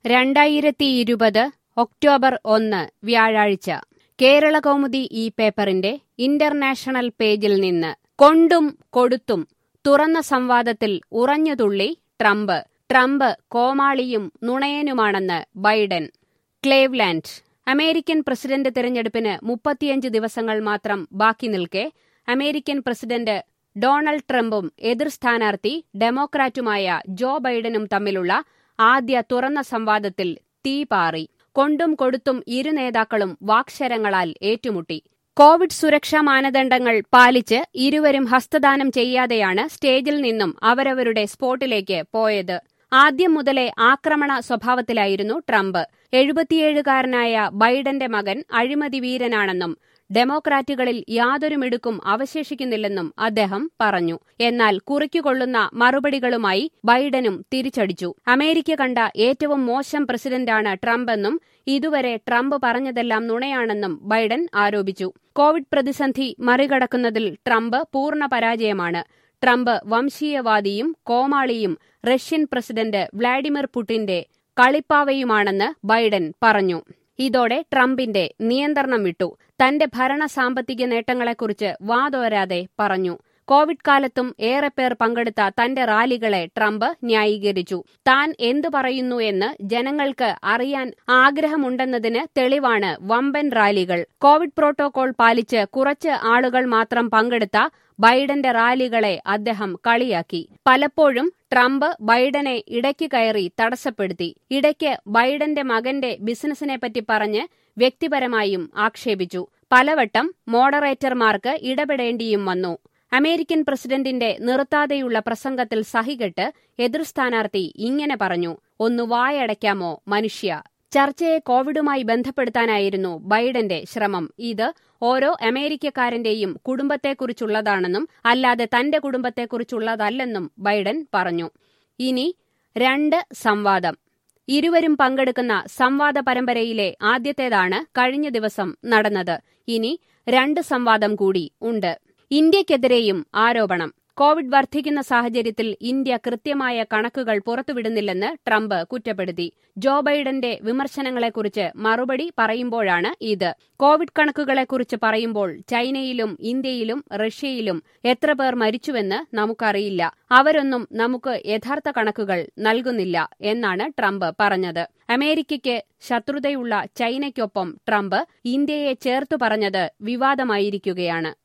രണ്ടായിരത്തി ഇരുപത് ഒക്ടോബർ ഒന്ന് വ്യാഴാഴ്ച കേരള കൗമുദി ഈ പേപ്പറിന്റെ ഇന്റർനാഷണൽ പേജിൽ നിന്ന് കൊണ്ടും കൊടുത്തും തുറന്ന സംവാദത്തിൽ ഉറഞ്ഞുതുള്ളി ട്രംപ് ട്രംപ് കോമാളിയും നുണയനുമാണെന്ന് ബൈഡൻ ക്ലേവ്ലാൻഡ് അമേരിക്കൻ പ്രസിഡന്റ് തിരഞ്ഞെടുപ്പിന് മുപ്പത്തിയഞ്ച് ദിവസങ്ങൾ മാത്രം ബാക്കി നിൽക്കെ അമേരിക്കൻ പ്രസിഡന്റ് ഡൊണാൾഡ് ട്രംപും എതിർ സ്ഥാനാർത്ഥി ഡെമോക്രാറ്റുമായ ജോ ബൈഡനും തമ്മിലുള്ള ആദ്യ തുറന്ന സംവാദത്തിൽ തീ പാറി കൊണ്ടും കൊടുത്തും ഇരു നേതാക്കളും വാക്ശരങ്ങളാൽ ഏറ്റുമുട്ടി കോവിഡ് സുരക്ഷാ മാനദണ്ഡങ്ങൾ പാലിച്ച് ഇരുവരും ഹസ്തദാനം ചെയ്യാതെയാണ് സ്റ്റേജിൽ നിന്നും അവരവരുടെ സ്പോട്ടിലേക്ക് പോയത് ആദ്യം മുതലേ ആക്രമണ സ്വഭാവത്തിലായിരുന്നു ട്രംപ് എഴുപത്തിയേഴുകാരനായ ബൈഡന്റെ മകൻ അഴിമതി വീരനാണെന്നും ഡെമോക്രാറ്റുകളിൽ യാതൊരു മിടുക്കും അവശേഷിക്കുന്നില്ലെന്നും അദ്ദേഹം പറഞ്ഞു എന്നാൽ കുറിക്കുകൊള്ളുന്ന മറുപടികളുമായി ബൈഡനും തിരിച്ചടിച്ചു അമേരിക്ക കണ്ട ഏറ്റവും മോശം പ്രസിഡന്റാണ് ട്രംപെന്നും ഇതുവരെ ട്രംപ് പറഞ്ഞതെല്ലാം നുണയാണെന്നും ബൈഡൻ ആരോപിച്ചു കോവിഡ് പ്രതിസന്ധി മറികടക്കുന്നതിൽ ട്രംപ് പൂർണ്ണ പരാജയമാണ് ട്രംപ് വംശീയവാദിയും കോമാളിയും റഷ്യൻ പ്രസിഡന്റ് വ്ളാഡിമിർ പുടിന്റെ കളിപ്പാവയുമാണെന്ന് ബൈഡൻ പറഞ്ഞു ഇതോടെ ട്രംപിന്റെ നിയന്ത്രണം വിട്ടു തന്റെ ഭരണ സാമ്പത്തിക നേട്ടങ്ങളെക്കുറിച്ച് വാതോരാതെ പറഞ്ഞു കോവിഡ് കാലത്തും ഏറെ പേർ പങ്കെടുത്ത തന്റെ റാലികളെ ട്രംപ് ന്യായീകരിച്ചു താൻ എന്തു പറയുന്നു എന്ന് ജനങ്ങൾക്ക് അറിയാൻ ആഗ്രഹമുണ്ടെന്നതിന് തെളിവാണ് വമ്പൻ റാലികൾ കോവിഡ് പ്രോട്ടോകോൾ പാലിച്ച് കുറച്ച് ആളുകൾ മാത്രം പങ്കെടുത്ത ബൈഡന്റെ റാലികളെ അദ്ദേഹം കളിയാക്കി പലപ്പോഴും ട്രംപ് ബൈഡനെ ഇടയ്ക്ക് കയറി തടസ്സപ്പെടുത്തി ഇടയ്ക്ക് ബൈഡന്റെ മകന്റെ ബിസിനസിനെപ്പറ്റി പറഞ്ഞ് വ്യക്തിപരമായും ആക്ഷേപിച്ചു പലവട്ടം മോഡറേറ്റർമാർക്ക് ഇടപെടേണ്ടിയും വന്നു അമേരിക്കൻ പ്രസിഡന്റിന്റെ നിർത്താതെയുള്ള പ്രസംഗത്തിൽ സഹികെട്ട് എതിർ സ്ഥാനാർത്ഥി ഇങ്ങനെ പറഞ്ഞു ഒന്ന് വായടയ്ക്കാമോ മനുഷ്യ ചർച്ചയെ കോവിഡുമായി ബന്ധപ്പെടുത്താനായിരുന്നു ബൈഡന്റെ ശ്രമം ഇത് ഓരോ അമേരിക്കക്കാരന്റെയും കുടുംബത്തെക്കുറിച്ചുള്ളതാണെന്നും അല്ലാതെ തന്റെ കുടുംബത്തെക്കുറിച്ചുള്ളതല്ലെന്നും ബൈഡൻ പറഞ്ഞു ഇനി രണ്ട് സംവാദം ഇരുവരും പങ്കെടുക്കുന്ന സംവാദ പരമ്പരയിലെ ആദ്യത്തേതാണ് കഴിഞ്ഞ ദിവസം നടന്നത് ഇനി രണ്ട് സംവാദം കൂടി ഉണ്ട് ഇന്ത്യക്കെതിരെയും ആരോപണം കോവിഡ് വർദ്ധിക്കുന്ന സാഹചര്യത്തിൽ ഇന്ത്യ കൃത്യമായ കണക്കുകൾ പുറത്തുവിടുന്നില്ലെന്ന് ട്രംപ് കുറ്റപ്പെടുത്തി ജോ ബൈഡന്റെ വിമർശനങ്ങളെക്കുറിച്ച് മറുപടി പറയുമ്പോഴാണ് ഇത് കോവിഡ് കണക്കുകളെക്കുറിച്ച് പറയുമ്പോൾ ചൈനയിലും ഇന്ത്യയിലും റഷ്യയിലും എത്ര പേർ മരിച്ചുവെന്ന് നമുക്കറിയില്ല അവരൊന്നും നമുക്ക് യഥാർത്ഥ കണക്കുകൾ നൽകുന്നില്ല എന്നാണ് ട്രംപ് പറഞ്ഞത് അമേരിക്കയ്ക്ക് ശത്രുതയുള്ള ചൈനയ്ക്കൊപ്പം ട്രംപ് ഇന്ത്യയെ ചേർത്തു പറഞ്ഞത് വിവാദമായിരിക്കുകയാണ്